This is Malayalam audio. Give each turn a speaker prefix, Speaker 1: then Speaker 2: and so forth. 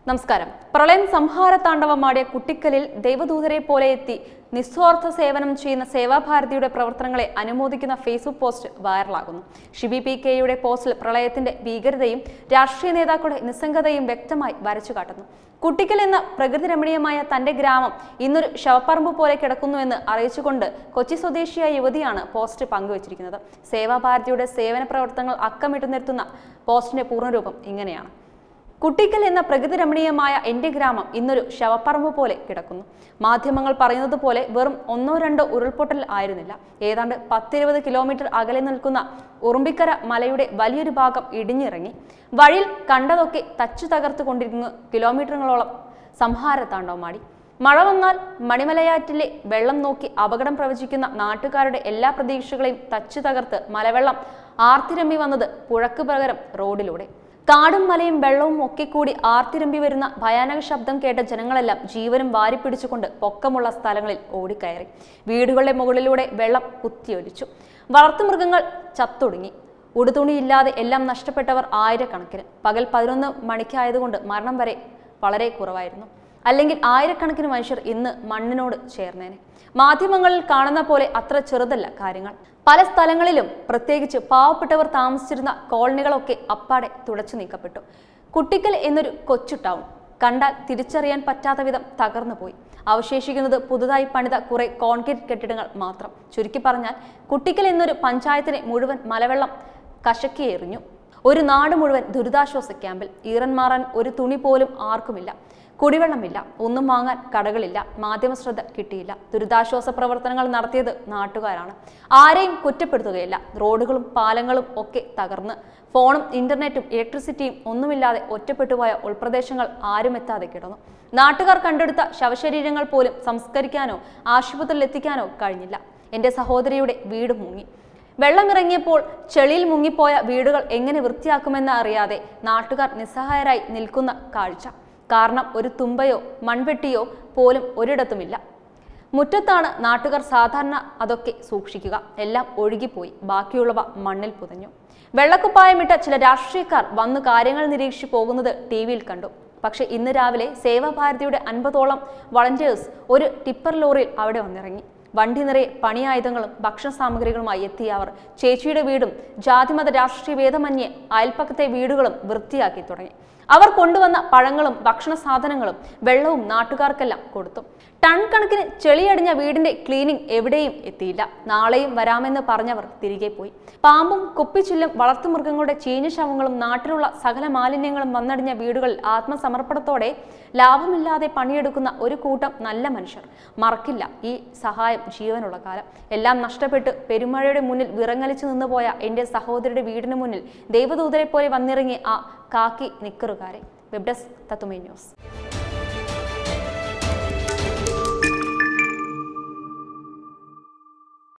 Speaker 1: നമസ്കാരം പ്രളയം സംഹാര താണ്ഡവമാടിയ കുട്ടിക്കലിൽ ദൈവദൂതരെ പോലെ എത്തി നിസ്വാർത്ഥ സേവനം ചെയ്യുന്ന സേവാഭാരതിയുടെ പ്രവർത്തനങ്ങളെ അനുമോദിക്കുന്ന ഫേസ്ബുക്ക് പോസ്റ്റ് വൈറലാകുന്നു ഷിബി പി കെയുടെ പോസ്റ്റിൽ പ്രളയത്തിന്റെ ഭീകരതയും രാഷ്ട്രീയ നേതാക്കളുടെ നിസ്സംഗതയും വ്യക്തമായി വരച്ചു കാട്ടുന്നു കുട്ടിക്കൽ എന്ന പ്രകൃതി രമണീയമായ തന്റെ ഗ്രാമം ഇന്നൊരു ശവപ്പറമ്പ് പോലെ കിടക്കുന്നുവെന്ന് അറിയിച്ചുകൊണ്ട് കൊച്ചി സ്വദേശിയായ യുവതിയാണ് പോസ്റ്റ് പങ്കുവച്ചിരിക്കുന്നത് സേവാഭാരതിയുടെ സേവന പ്രവർത്തനങ്ങൾ അക്കമിട്ട് നിർത്തുന്ന പോസ്റ്റിന്റെ പൂർണ്ണരൂപം ഇങ്ങനെയാണ് കുട്ടിക്കൽ എന്ന പ്രകൃതി രമണീയമായ എന്റെ ഗ്രാമം ഇന്നൊരു ശവപ്പറമ്പ് പോലെ കിടക്കുന്നു മാധ്യമങ്ങൾ പറയുന്നത് പോലെ വെറും ഒന്നോ രണ്ടോ ഉരുൾപൊട്ടൽ ആയിരുന്നില്ല ഏതാണ്ട് പത്തിരുപത് കിലോമീറ്റർ അകലെ നിൽക്കുന്ന ഉറുമ്പിക്കര മലയുടെ വലിയൊരു ഭാഗം ഇടിഞ്ഞിറങ്ങി വഴിയിൽ കണ്ടതൊക്കെ തച്ചു തകർത്തു കൊണ്ടിരുന്ന കിലോമീറ്ററുകളോളം സംഹാര താണ്ഡവമാടി മഴ വന്നാൽ മണിമലയാറ്റിലെ വെള്ളം നോക്കി അപകടം പ്രവചിക്കുന്ന നാട്ടുകാരുടെ എല്ലാ പ്രതീക്ഷകളെയും തച്ചു തകർത്ത് മലവെള്ളം ആർത്തിരമ്പി വന്നത് പുഴക്ക് പകരം റോഡിലൂടെ കാടും മലയും വെള്ളവും ഒക്കെ കൂടി ആർത്തിരമ്പി വരുന്ന ഭയാനക ശബ്ദം കേട്ട ജനങ്ങളെല്ലാം ജീവനും വാരിപ്പിടിച്ചുകൊണ്ട് പൊക്കമുള്ള സ്ഥലങ്ങളിൽ ഓടിക്കയറി വീടുകളുടെ മുകളിലൂടെ വെള്ളം കുത്തിയൊലിച്ചു വളർത്തുമൃഗങ്ങൾ ചത്തൊടുങ്ങി ഉടുതുണിയില്ലാതെ എല്ലാം നഷ്ടപ്പെട്ടവർ ആയിരക്കണക്കിന് പകൽ പതിനൊന്ന് മണിക്കായതുകൊണ്ട് മരണം വരെ വളരെ കുറവായിരുന്നു അല്ലെങ്കിൽ ആയിരക്കണക്കിന് മനുഷ്യർ ഇന്ന് മണ്ണിനോട് ചേർന്നേനെ മാധ്യമങ്ങളിൽ കാണുന്ന പോലെ അത്ര ചെറുതല്ല കാര്യങ്ങൾ പല സ്ഥലങ്ങളിലും പ്രത്യേകിച്ച് പാവപ്പെട്ടവർ താമസിച്ചിരുന്ന കോളനികളൊക്കെ അപ്പാടെ തുടച്ചു നീക്കപ്പെട്ടു കുട്ടിക്കൽ എന്നൊരു കൊച്ചു ടൗൺ കണ്ടാൽ തിരിച്ചറിയാൻ പറ്റാത്ത വിധം തകർന്നു പോയി അവശേഷിക്കുന്നത് പുതുതായി പണിത കുറെ കോൺക്രീറ്റ് കെട്ടിടങ്ങൾ മാത്രം ചുരുക്കി പറഞ്ഞാൽ കുട്ടിക്കൽ എന്നൊരു പഞ്ചായത്തിനെ മുഴുവൻ മലവെള്ളം കശക്കിയെറിഞ്ഞു ഒരു നാട് മുഴുവൻ ദുരിതാശ്വാസ ക്യാമ്പിൽ ഈറൻ മാറാൻ ഒരു തുണി പോലും ആർക്കുമില്ല കുടിവെള്ളമില്ല ഒന്നും വാങ്ങാൻ കടകളില്ല മാധ്യമ ശ്രദ്ധ കിട്ടിയില്ല ദുരിതാശ്വാസ പ്രവർത്തനങ്ങൾ നടത്തിയത് നാട്ടുകാരാണ് ആരെയും കുറ്റപ്പെടുത്തുകയില്ല റോഡുകളും പാലങ്ങളും ഒക്കെ തകർന്ന് ഫോണും ഇന്റർനെറ്റും ഇലക്ട്രിസിറ്റിയും ഒന്നുമില്ലാതെ ഒറ്റപ്പെട്ടുപോയ ഉൾപ്രദേശങ്ങൾ ആരും എത്താതെ കിടന്നു നാട്ടുകാർ കണ്ടെടുത്ത ശവശരീരങ്ങൾ പോലും സംസ്കരിക്കാനോ ആശുപത്രിയിൽ എത്തിക്കാനോ കഴിഞ്ഞില്ല എന്റെ സഹോദരിയുടെ വീട് മുങ്ങി വെള്ളമിറങ്ങിയപ്പോൾ ചെളിയിൽ മുങ്ങിപ്പോയ വീടുകൾ എങ്ങനെ വൃത്തിയാക്കുമെന്ന് അറിയാതെ നാട്ടുകാർ നിസ്സഹായരായി നിൽക്കുന്ന കാഴ്ച കാരണം ഒരു തുമ്പയോ മൺവെട്ടിയോ പോലും ഒരിടത്തുമില്ല മുറ്റത്താണ് നാട്ടുകാർ സാധാരണ അതൊക്കെ സൂക്ഷിക്കുക എല്ലാം ഒഴുകിപ്പോയി ബാക്കിയുള്ളവ മണ്ണിൽ പുതഞ്ഞു വെള്ളക്കുപ്പായമിട്ട ചില രാഷ്ട്രീയക്കാർ വന്നു കാര്യങ്ങൾ നിരീക്ഷിച്ചു പോകുന്നത് ടി വിയിൽ കണ്ടു പക്ഷെ ഇന്ന് രാവിലെ സേവാഭാരതിയുടെ അൻപതോളം വളണ്ടിയേഴ്സ് ഒരു ടിപ്പർ ലോറിയിൽ അവിടെ വന്നിറങ്ങി വണ്ടി നിറയെ പണിയായുധങ്ങളും ഭക്ഷണ സാമഗ്രികളുമായി എത്തിയ അവർ ചേച്ചിയുടെ വീടും ജാതിമത രാഷ്ട്രീയ ഭേദമന്യേ അയൽപ്പക്കത്തെ വീടുകളും വൃത്തിയാക്കി തുടങ്ങി അവർ കൊണ്ടുവന്ന പഴങ്ങളും ഭക്ഷണ സാധനങ്ങളും വെള്ളവും നാട്ടുകാർക്കെല്ലാം കൊടുത്തു ടൺ കണക്കിന് ചെളിയടിഞ്ഞ വീടിന്റെ ക്ലീനിങ് എവിടെയും എത്തിയില്ല നാളെയും വരാമെന്ന് പറഞ്ഞവർ തിരികെ പോയി പാമ്പും കുപ്പിച്ചില്ലും വളർത്തുമൃഗങ്ങളുടെ ചീഞ്ഞ ശവങ്ങളും നാട്ടിലുള്ള സകല മാലിന്യങ്ങളും വന്നടിഞ്ഞ വീടുകളിൽ ആത്മസമർപ്പണത്തോടെ ലാഭമില്ലാതെ പണിയെടുക്കുന്ന ഒരു കൂട്ടം നല്ല മനുഷ്യർ മറക്കില്ല ഈ സഹായം ജീവനുള്ള കാലം എല്ലാം നഷ്ടപ്പെട്ട് പെരുമഴയുടെ മുന്നിൽ വിറങ്ങലിച്ചു നിന്നുപോയ എൻ്റെ സഹോദരിയുടെ വീടിന് മുന്നിൽ ദൈവദൂതരെ പോലെ വന്നിറങ്ങിയ ആ കാക്കി നിക്കറുകാരെ വെബ് ഡെസ്ക് തത്തുമേ ന്യൂസ്